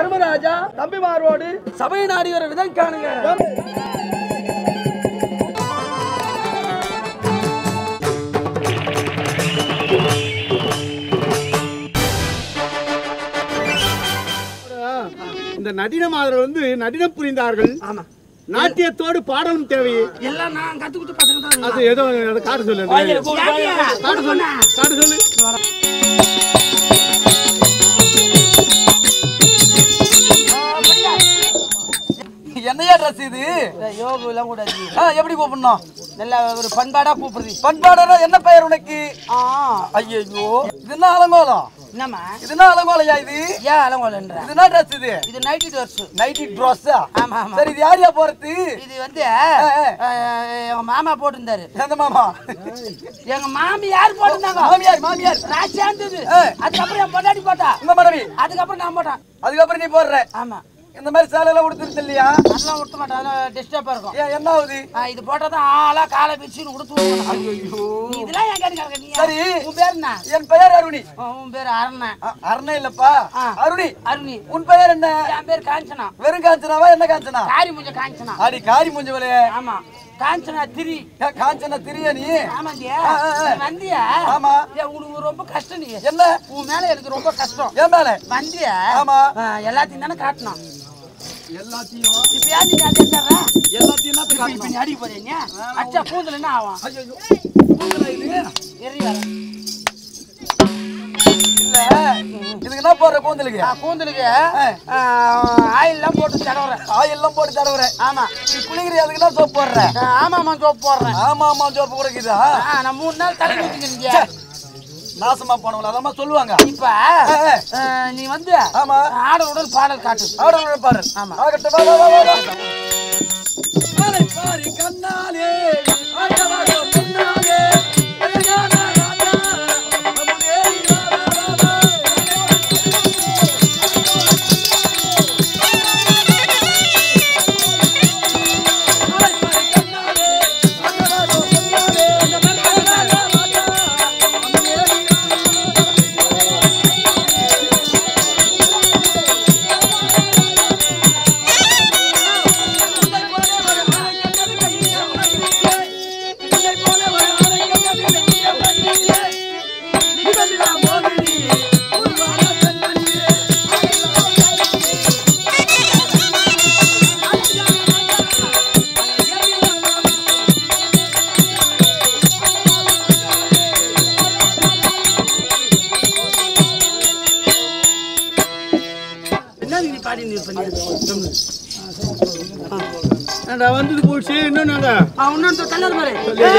தர்மராஜா தம்பிமாரோடு சபை நாடி வர விதம் காணுங்க இந்த நடின மாதர் வந்து நடினம் புரிந்தார்கள் ஆமா நாட்டியத்தோடு பாடலும் தேவை எல்லாம் நான் கத்துக்கிட்டு பசங்க தான் அது ஏதோ அதை காட்ட சொல்லு காட்ட சொல்லு காட்ட சொல்லு என்னையா ட்ரெஸ் இது யோகு எல்லாம் கூடாது ஆ, எப்படி கூப்பிடணும் நல்ல ஒரு பண்பாடா கூப்பிடுது பண்பாடா என்ன பெயர் உனக்கு ஆ ஐயோ இது என்ன அலங்கோலம் என்னம்மா இது என்ன அலங்கோலையா இது ஏன் அலங்கோலன்ற இது என்ன ட்ரெஸ் இது இது நைட்டி ட்ரெஸ் நைட்டி ட்ரெஸ்ஸா ஆமா ஆமா சரி இது யார் யா போறது இது வந்து ஆ. அஹ், எங்க மாமா போட்டிருந்தாரு எந்த மாமா எங்க மாமி யார் போட்டிருந்தாங்க மாமியார் மாமியார் நான் சேர்ந்தது ஆ. அதுக்கப்புறம் என் பொண்டாட்டி போட்டா இந்த மனைவி அதுக்கப்புறம் நான் போட்டேன் அதுக்கப்புறம் நீ போடுற ஆமா இந்த மாதிரி சேலை எல்லாம் உடுத்துறது இல்லையா அதெல்லாம் விட்ட மாட்டேன் அதெல்லாம் டிஸ்டர்பா இருக்கும் ஏன் என்ன ஆகுது ஆ, இது போட்டாதான் ஆளா காலை பிச்சுன்னு கொடுத்து நீ இதெல்லாம் என் கேட்டு நீ சரி. உன் பேர் என்ன என் பெயர் அருணி உன் பேர் அரணன் அ- அருணே இல்லப்பா ஆ. அருணி அருணி உன் பெயர் என்ன என் பேர் காஞ்சனா வெறும் காஞ்சனாவா என்ன காஞ்சனா காரி முஞ்ச காஞ்சனா அடி காரி மூஞ்சவளே ஆமா காஞ்சனா திரி காஞ்சனா திரிய நீ ஆமாண்டியா ஆ, ஆ, ஆ. நீ வந்தியா ஆமா. ஏன் உனக்கு ரொம்ப கஷ்டம் நீ என்ன உன் மேல எனக்கு ரொம்ப கஷ்டம் என் மேல வந்தியா ஆமா. ஆ, எல்லாத்தையும் தானே காட்டணும் எல்லாத்தையும் இப்ப ஏன் நீ அடிச்சாரா எல்லாத்தையும் என்னத்த இப்ப இப்ப நீ அடிக்க போறீங்க அச்சா பூந்தல் என்ன ஆகும் ஐயோ பூங்குழலா இது எரி வர இல்ல இதுக்கு என்ன போடுற கூந்தலுக்கு கூந்தலுக்கு ஆயில்லாம் போட்டு தடவுறேன் ஆயெல்லாம் போட்டு தடவுறேன் ஆமா நீ குளிக்கிற அதுக்கு என்ன சோப்பு போடுற ஆமாம்மா சோப்பு போடுறேன் ஆமா ஆமா சோப்பு கொடுக்குதா ஆ, நான் மூணு நாள் தலை ஊத்திக்கிறீங்க நாசமா போனவங்கள அதெல்லாம் சொல்லுவாங்க இப்ப ஆ, நீ வந்து ஆமா ஆடலுடன் பாடல் காட்டு ஆடவங்க பாரு ஆமா. ஆகட்டும் வா வா வா வா பாரு பாரு கண்ணாலே ஆட்டவாடோ முன்னாலே அழகான ராஜா அமுதே என்ன நீ பாடி நீ பண்ணி ஏன்டா வந்தது போச்சு இன்னொன்னு இன்னொரு கலர் பாரு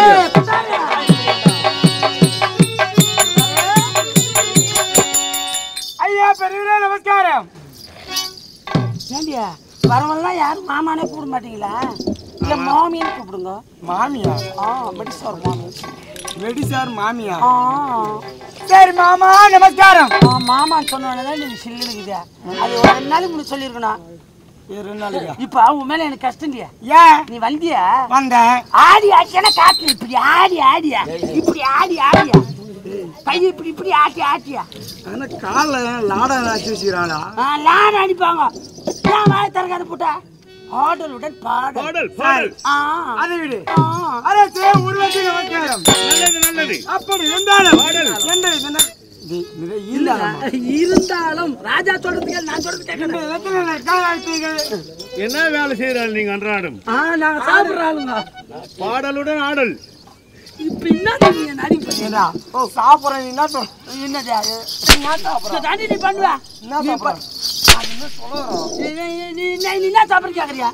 ஐயா பெரியவரே நமஸ்காரம் ஏண்டியா வரவெல்லாம் யாரும் மாமானே கூப்பிட மாட்டீங்களா இல்ல மாமின்னு கூப்பிடுங்க மாமியா ஆ மெடிசோர் மாமி வெடி சார் மாமியா ஆ சரி மாமா நமஸ்காரம் ஆ, மாமான்னு சொன்னோன்னே தான் நீங்க சில்லுக்குது அது ஒரு ரெண்டு நாளைக்கு முன்னாடி சொல்லியிருக்கணும் இரு நாளைக்கு இப்ப உன் மேல எனக்கு கஷ்டம் இல்லையா ஏன் நீ வந்தியா வந்தேன் ஆடி ஆட்டியானா காட்டு இப்படி ஆடி ஆடியா இப்படி ஆடி ஆடியா கையை இப்படி இப்படி ஆட்டி ஆட்டியா ஆனா கால லாடா வச்சு வச்சுக்கிறாங்களா ஆ, லான் அடிப்பாங்க ஏன் வாய் திறக்காத போட்டா ஆடலுடன் பாடல் பாடல் பாடல் ஆ அதை விடு ஆ. அரசே உருவத்தி நமஸ்காரம் நல்லது நல்லது அப்படி இருந்தாலும் பாடல். எந்த இதன- இது- இது இல்லையாம்மா. இருந்தாலும் ராஜா சொல்றதுக்கு நான் சொல்றது இந்த கேட்கணும் இடத்துல காலாட்சிகள் என்ன வேலை செய்யறாள் நீங்க அன்றாடம் ஆ நாங்க சாப்பிடுறாளுங்க பாடலுடன் ஆடல் இப்ப என்ன நீங்க நடிப்பு ஏண்டா, ஓ சாப்பிட்றேன் என்ன சொல் என்னது அது? இதை தாண்டி நீ பண்ணுவ என்ன சாப்பிட்றேன் நீ நீ- நீ- நீ- நீ என்ன சாப்பிட கேக்குறியா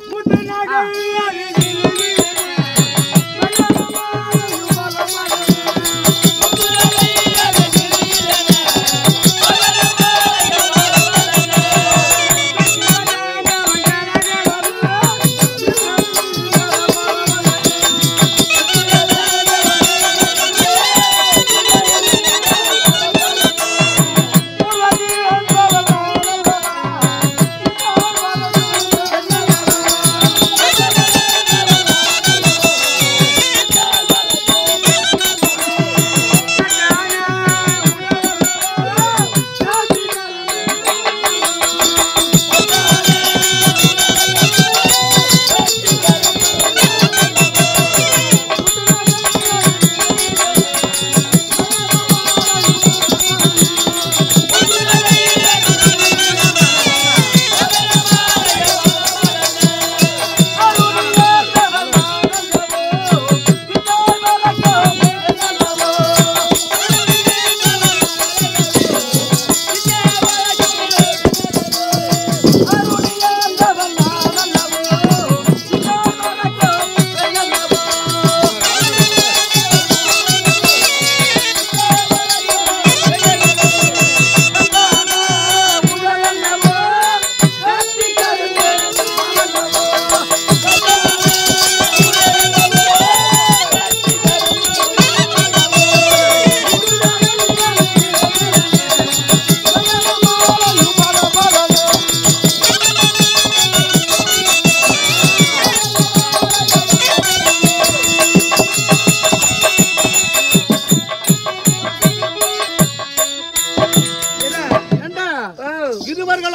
ஆ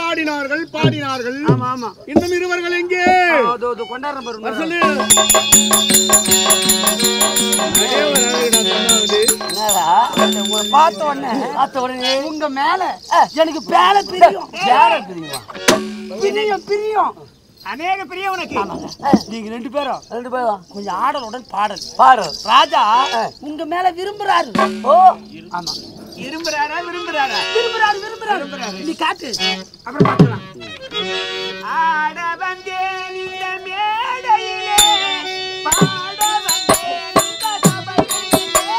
ஆடினார்கள் பாடினார்கள் ஆமா ஆமா இன்னும் இருவர்கள் எங்கே அதோ அதோ கொண்டாடுற வர பாருங்க சொல்லு அடே வராதுடா, சொன்னாவது. என்னடா உங்களை பார்த்த உடனே பார்த்த உடனே உங்க மேல எனக்கு பேர பிரியும் யார தெரியுமா பிரியம் பிரியம் அநேக பிரிய உனக்கு நீங்க ரெண்டு பேரும் ரெண்டு பேரும் கொஞ்சம் ஆடலுடன் பாடல் பாரு ராஜா உங்க மேல விரும்புறாரு ஓ ஆமா விரும்புறாரா விரும்புறாரா விரும்புறாரு விரும்புறாரு நீ காட்டு அப்புறம் பார்க்கலாம் ஆட வந்தேன் இந்த மேடையிலே பாட வந்தேன் இந்த சபையிலே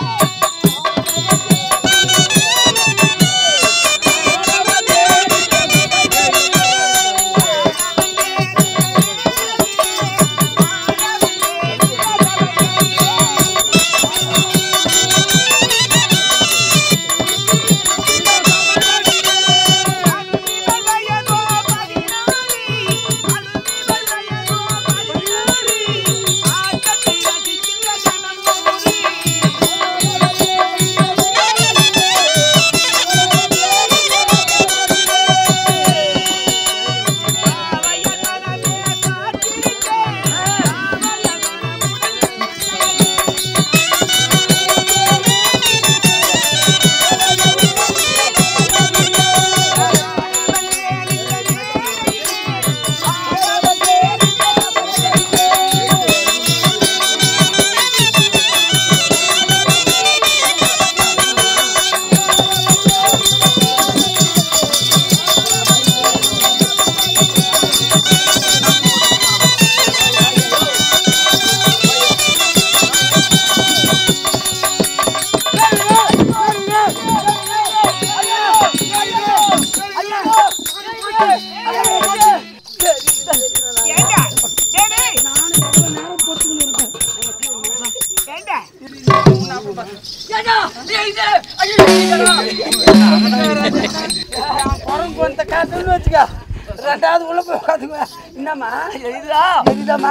ஏண்டா டேய் டேய் ஏண்டா குரங்கு வந்த காசுன்னு வச்சுக்க ரெண்டாவது உள்ள போய் உட்காந்துக்குவேன் என்னம்மா எழுதுடா எரியுதாம்மா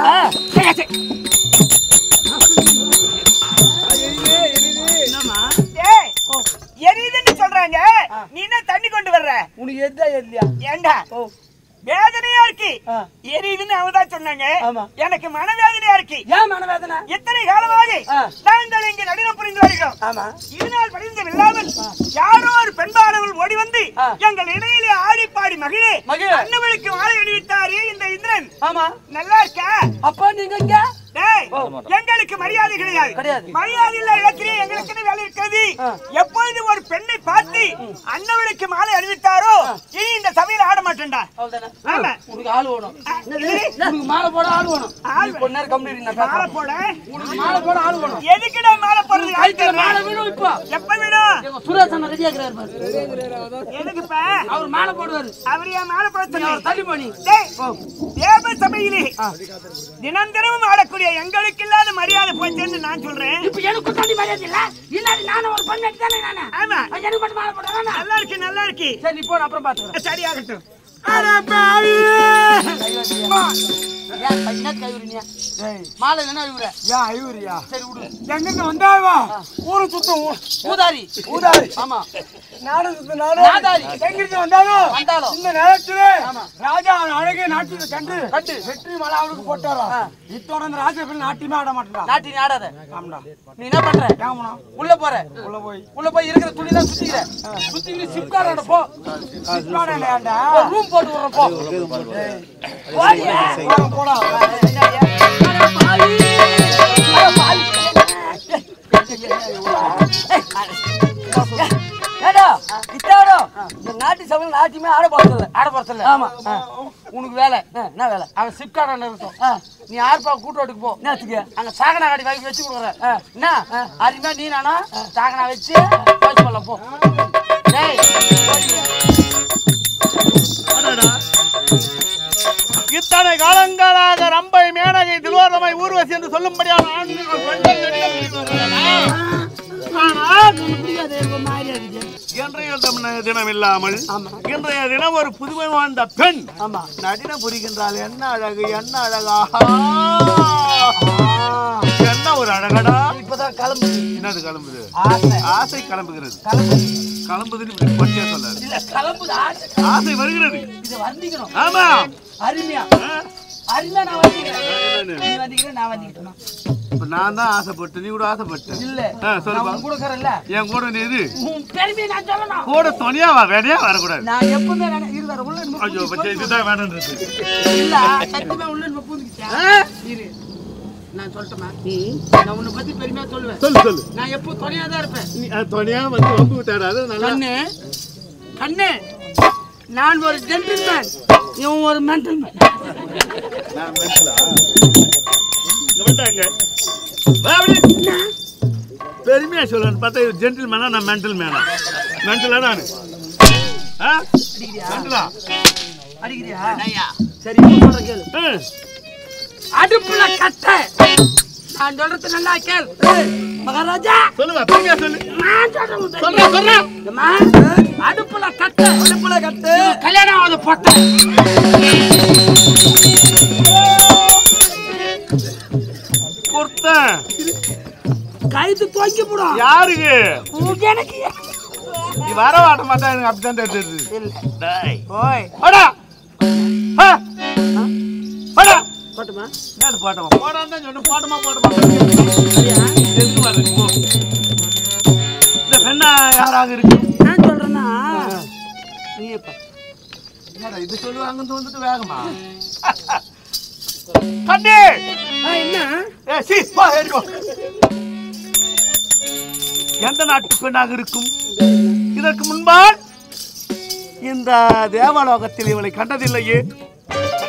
என்னம்மா டேய் எரியுதுன்னு சொல்றாங்க நீ என்ன தண்ணி கொண்டு வர்ற உனக்கு எதா எரியா ஏண்டா ஓ வேதனையா இருக்கு ஆ. எரியுதுன்னு அவதான் சொன்னாங்க ஆமா. எனக்கு மனவேதனையா இருக்கு ஏன் மனவேதனை எத்தனை காலமாக ஆ. நாங்கள் இங்கு நடினம் புரிந்து வருகிறோம் ஆமா இதனால் படிந்த இல்லாமல் யாரோ ஒரு பெண்பாளர்கள் ஓடி வந்து ஆ. எங்கள் இடையிலே ஆடி பாடி மகிழே மகிழ. அண்ணவளுக்கு மாலை அணிவித்தாரே இந்த இந்திரன் ஆமா நல்லா இருக்கா அப்பா நீங்க இங்க டேய், எங்களுக்கு மரியாதை கிடையாது கிடையாது. மரியாதை இல்ல இடத்திலே எங்களுக்கு வேலை இருக்கிறது ஆ. எப்பொழுது ஒரு பெண்ணை பார்த்து அண்ணவளுக்கு மாலை அணிவித்தாரோ இனி இந்த சபையில ஆட மாட்டேன்டா அவ்வளவுதானே ஆமா. உனக்கு ஆள் வேணும் ஆ, இது, உனக்கு மாலை போட ஆள் வேணும் ஆள் நீ கொஞ்ச நேரம் கம்பெனி நான் மாலை பேசுறேன் போட உனக்கு மாலை போட ஆள் வேணும் எதுக்குடா மாலை போடுறது கைத்துல மாலை வேணும் இப்போ எப்ப விடும் எங்க சுரேஷ் அண்ணன் ரெடியா இருக்கிறாரு பாரு எதுக்குப்பா அவர் மாலை போடுவாரு அவர் ஏன் மாலை போட நீ அவர் சொன்னீங்க? தள்ளி போனி டேய், தேவ சபையிலே தினம் தினமும் ஆடக்கூடிய எங்களுக்கு இல்லாத மரியாதை போச்சுன்னு நான் சொல்றேன் இப்ப எனக்கு தாண்டி மரியாதை இல்ல இல்லாட்டி நானும் ஒரு பண்ணி தானே நானு ஆமா எனக்கு மட்டும் மாலை போடுறானா நல்லா இருக்கு நல்லா இருக்கு சரி நீ போ நான் அப்புறம் பாத்துக்கிறேன் சரியாகட்டும் ஏன் என்ன கைவிடுங்க மாலை என்ன அழுகுற யா ஐவரியா சரி விடு எங்கிருந்து வந்தாவா ஊரு சுத்தம் ஊ- ஊதாரி ஊதாரி ஆமா நாடு சுத்தம் நாடு நாதாரி. எங்கிருந்து வந்தாலும் வந்தாலும். இந்த நேரத்திலே ஆமா. ராஜா அவன் அழகே நாட்டியத்தை கண்டு கண்டு. வெற்றி மலை அவனுக்கு போட்டாரா இத்தோட இந்த ராஜா நாட்டியமே ஆட மாட்டான் நாட்டி நீ ஆடாத ஆமாடா நீ என்ன பண்ற ஏமனா உள்ள போற உள்ள போய் உள்ள போய் இருக்கிற துணி தான் சுத்திக்கிற சுத்திக்கிட்டு சிப்காரோட போ சிப்பாடா ஒரு ரூம் போட்டு விடுறோம் போ போடா ஏடா இத்தாடோ இந்த நாட்டு சபையில் நாட்டியமே ஆட போறதில்ல ஆட போறதில்ல ஆமா உனக்கு வேலை என்ன வேலை அவன் சிப்காரோட இருக்கும் நீ ஆர்ப்பா கூட்டோட்டுக்கு போ என்னத்துக்கு அங்க சாகனா காடி வாங்கி வச்சு கொடுக்குறேன் என்ன அருமையா நீ நானா சாகனா வச்சு போய் சொல்ல போ டேய் இத்தனை காலங்களாக ரம்பை மேனகை திருவாரமை ஊர்வசி என்று சொல்லும்படியான ஆண்கள் பெண்கள் நடிகர் இருக்கிறார்களா? ஆனால் இன்றைய தின- தினம் இல்லாமல் இன்றைய தினம் ஒரு புதுமை வாழ்ந்த பெண் ஆமா நடினம் புரிகின்றாள் என்ன அழகு என்ன அழகா என்ன ஒரு அழகடா தான் கிளம்புது என்னது கிளம்புது ஆசை ஆசை கிளம்புகிறது கிளம்புது கிளம்புதுன்னு இப்படி பச்சையா சொல்லாது இல்ல கிளம்புது ஆசை ஆசை வருகிறது இது வந்திக்கணும் ஆமா அருமையா ஆ? அருமையா நான் வந்திக்கிறேன் என்னன்னு? நீ வந்திக்கிறேன் நான் வந்திக்கிட்டேன் இப்ப நான் தான் ஆசைப்பட்டு நீ கூட ஆசைப்பட்ட இல்ல ஆ, சொல்லுப்பா. நான் கொடுக்கறேன்ல என் கூட நீ இது உன் பெருமையை நான் சொல்லணும் கூட துணையா வா வேலையா வரக்கூடாது நான் எப்பவுமே வேணா இரு வேற உள்ள இருந்து ஐயோ பூந்து பச்சை இதுதான் வேணுன்றது இல்ல சத்தியமா உள்ள இருந்து பூந்துக்கிச்சா இரு நான் சொல்லட்டுமா நான் உன்னை பத்தி பெருமையா சொல்லுவேன் சொல்லு சொல்லு நான் எப்போ துணையா தான் இருப்பேன் நீ அது துணையா வந்து வம்பு விட்டாடாது நல்லா கண்ணு கண்ணு நான் ஒரு ஜென்டில்மேன் இவன் ஒரு மென்டல்மேன் நான் மென்டலா இங்க வந்துட்டாங்க வா அப்படி. பெருமையா சொல்லணும் பார்த்தா ஜென்டில் மேனா நான் மென்டல் மேனா மென்டலா நான் ஆ மென்டலா அடிக்கிறியா சரி இப்ப சொல்ற கேளு ஆ. அடுப்புல கட்ட நான் சொல்றது நல்லா கேள் மகாராஜா சொல்லுவா பெருமையா சொல்லு நான் சொல்றது சொல்றா சொல்றா அம்மா, அடுப்புல கட்ட அடுப்புல கட்டு கல்யாணம் ஆகுது பொட்டை கொடுத்தேன் கைது தூக்கி போடும் யாருக்கு எனக்கு நீ வர வாட்ட மாட்டா எனக்கு அப்படித்தான் தெரிஞ்சது டேய் ஓய் போடா ஆ. போடா போட்டுமா என்னது போட்டமா போடான்னு தான் சொன்னேன் போட்டமா போட்டமா எதுக்கு வருது போ இந்த பெண்ணா யாராக இருக்கு நான் சொல்றேன்னா நீ இப்ப என்னடா இது சொல்லுவாங்கன்னு வந்துட்டு வேகமா கண்ணே என்ன ஏ சி போ ஏறி போ எந்த நாட்டு பெண்ணாக இருக்கும் இதற்கு முன்பால் இந்த தேவலோகத்தில் இவளை கண்டதில்லையே